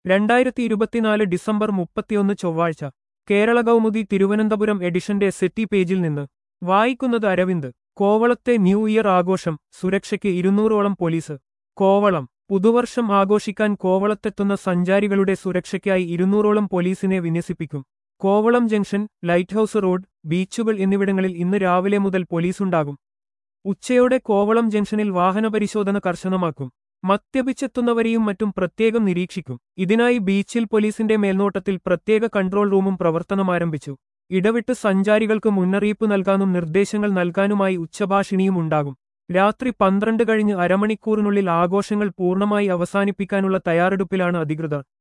രണ്ടായിരത്തി ഇരുപത്തിനാല് ഡിസംബർ മുപ്പത്തിയൊന്ന് ചൊവ്വാഴ്ച കേരള കൗമുദി തിരുവനന്തപുരം എഡിഷന്റെ സെറ്റി പേജിൽ നിന്ന് വായിക്കുന്നത് അരവിന്ദ് കോവളത്തെ ന്യൂ ഇയർ ആഘോഷം സുരക്ഷയ്ക്ക് ഇരുന്നൂറോളം പോലീസ് കോവളം പുതുവർഷം ആഘോഷിക്കാൻ കോവളത്തെത്തുന്ന സഞ്ചാരികളുടെ സുരക്ഷയ്ക്കായി ഇരുന്നൂറോളം പോലീസിനെ വിന്യസിപ്പിക്കും Kovalam junction lighthouse road ബീച്ചുകൾ എന്നിവിടങ്ങളിൽ ഇന്ന് രാവിലെ മുതൽ പോലീസുണ്ടാകും ഉച്ചയോടെ കോവളം ജംഗ്ഷനിൽ വാഹന പരിശോധന കർശനമാക്കും മദ്യപിച്ചെത്തുന്നവരെയും മറ്റും പ്രത്യേകം നിരീക്ഷിക്കും ഇതിനായി ബീച്ചിൽ പോലീസിന്റെ മേൽനോട്ടത്തിൽ പ്രത്യേക കൺട്രോൾ റൂമും പ്രവർത്തനമാരംഭിച്ചു ഇടവിട്ട് സഞ്ചാരികൾക്ക് മുന്നറിയിപ്പ് നൽകാനും നിർദ്ദേശങ്ങൾ നൽകാനുമായി ഉച്ചഭാഷിണിയും ഉണ്ടാകും രാത്രി പന്ത്രണ്ട് കഴിഞ്ഞ് അരമണിക്കൂറിനുള്ളിൽ ആഘോഷങ്ങൾ പൂർണ്ണമായി അവസാനിപ്പിക്കാനുള്ള തയ്യാറെടുപ്പിലാണ് അധികൃതർ